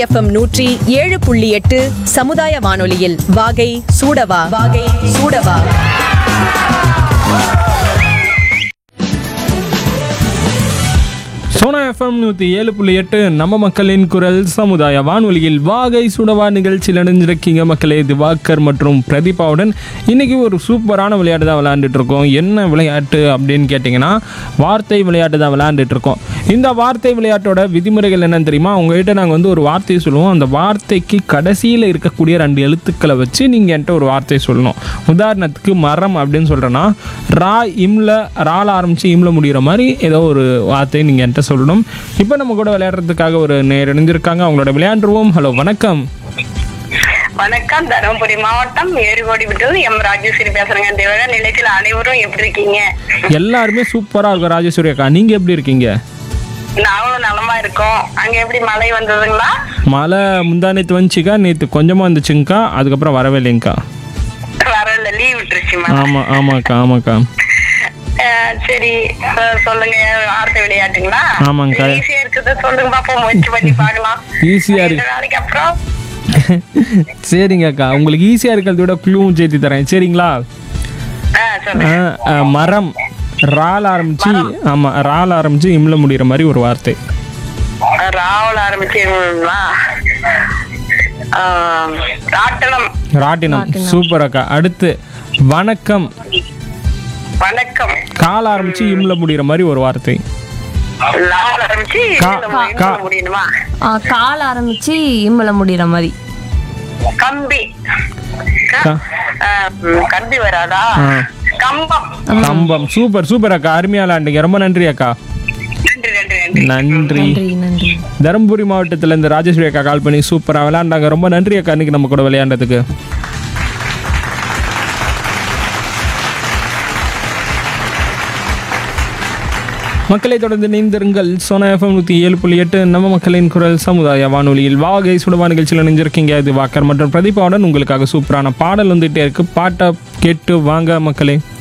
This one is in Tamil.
எஃப்எம் நூற்றி ஏழு புள்ளி எட்டு சமுதாய வானொலியில் வாகை சூடவா வாகை சூடவா சோனா எஃப்எம் நூற்றி ஏழு புள்ளி எட்டு நம்ம மக்களின் குரல் சமுதாய வானொலியில் வாகை சுடவா நிகழ்ச்சியில் இணைஞ்சிருக்கீங்க மக்களே திவாகர் மற்றும் பிரதீபாவுடன் இன்னைக்கு ஒரு சூப்பரான விளையாட்டு தான் விளையாண்டுட்டு இருக்கோம் என்ன விளையாட்டு அப்படின்னு கேட்டிங்கன்னா வார்த்தை விளையாட்டு தான் விளையாண்டுட்டு இருக்கோம் இந்த வார்த்தை விளையாட்டோட விதிமுறைகள் என்னன்னு தெரியுமா உங்ககிட்ட நாங்கள் வந்து ஒரு வார்த்தையை சொல்லுவோம் அந்த வார்த்தைக்கு கடைசியில் இருக்கக்கூடிய ரெண்டு எழுத்துக்களை வச்சு நீங்கள் என்கிட்ட ஒரு வார்த்தை சொல்லணும் உதாரணத்துக்கு மரம் அப்படின்னு சொல்கிறேன்னா ரா இம்ல ரால ஆரம்பித்து இம்ல முடிகிற மாதிரி ஏதோ ஒரு வார்த்தை நீங்கள் என்கிட்ட சொல்லணும் இப்போ நம்ம கூட விளையாடுறதுக்காக ஒரு நேர் இணைஞ்சிருக்காங்க அவங்களோட விளையாண்டுருவோம் ஹலோ வணக்கம் வணக்கம் தருமபுரி மாவட்டம் ஏறுகோடி விட்டு எம் ராஜேஸ்வரி பேசுறேங்க தேவக நிலையத்தில் அனைவரும் எப்படி இருக்கீங்க எல்லாருமே சூப்பராக இருக்கும் ராஜேஸ்வரி அக்கா நீங்கள் எப்படி இருக்கீங்க நாங்களும் நலமா இருக்கோம் அங்க எப்படி மழை வந்ததுங்களா மழை முந்தா நேற்று வந்துச்சுக்கா நேற்று கொஞ்சமாக வந்துச்சுங்கக்கா அதுக்கப்புறம் வரவே இல்லைங்கக்கா வரல லீவ் விட்டுருச்சுமா ஆமாம் ஆமாக்கா ஆமாக்கா அஹ் சரி அஹ் சொல்லுங்க வார்த்தை விளையாட்டுங்களா ஆமாங்கக்கா. ஈஸியா இருக்குது சொல்லுங்க பாப்போம் முயற்சி பண்ணி பார்க்கலாம் ஈஸியாக இருக்கு ரெண்டு நாளைக்கு அப்புறம் சரிங்க அக்கா உங்களுக்கு ஈஸியாக இருக்கிறத விட க்ளூவும் சேர்த்து தரேன் சரிங்களா அஹ் சொல்லுங்க ஆ, ஆ, மரம் ரால் ஆரம்பிச்சு ஆமாம் ரால் ஆரம்பிச்சு இம்ல முடிகிற மாதிரி ஒரு வார்த்தை ராவல் ஆரம்பிச்சிருங்களா அஹ் ராட்டணம் ராட்டினம் சூப்பர் அக்கா அடுத்து வணக்கம் வணக்கம் கால் ஆரம்பிச்சு இம்ல முடிகிற மாதிரி ஒரு வார்த்தை லாவல் ஆரம்பிச்சு கா- இதுல மு- கா- இதுல முடியணுமா ஆ, கால் ஆரம்பிச்சு இம்மல முடிகிற மாதிரி கம்பி கா- அஹ் ம், கம்பி வராதா ஆ. கம்பம் கம்பம் சூப்பர் சூப்பர் அக்கா அருமையா விளாண்டுங்க ரொம்ப நன்றி அக்கா நன்றி நன்றி நன்றி நன்றி நன்றி நன்றி தருமபுரி மாவட்டத்துல இந்த ராஜேஸ்வரி அக்கா கால் பண்ணி சூப்பரா விளையாண்டாங்க ரொம்ப நன்றி அக்கா இன்னைக்கு நம்ம கூட விளையாண்டதுக்கு மக்களை தொடர்ந்து இணைந்திருங்கள் சோனா எஃப்எம் நூற்றி ஏழு புள்ளி எட்டு நம்ம மக்களின் குரல் சமுதாய வானொலியில் வாகை சுடவா நிகழ்ச்சியில் இணைஞ்சிருக்கீங்க இது வாக்கர் மற்றும் பிரதீபாவுடன் உங்களுக்காக சூப்பரான பாடல் வந்துட்டே இருக்கு பாட்டை கேட்டு வாங்க மக்களே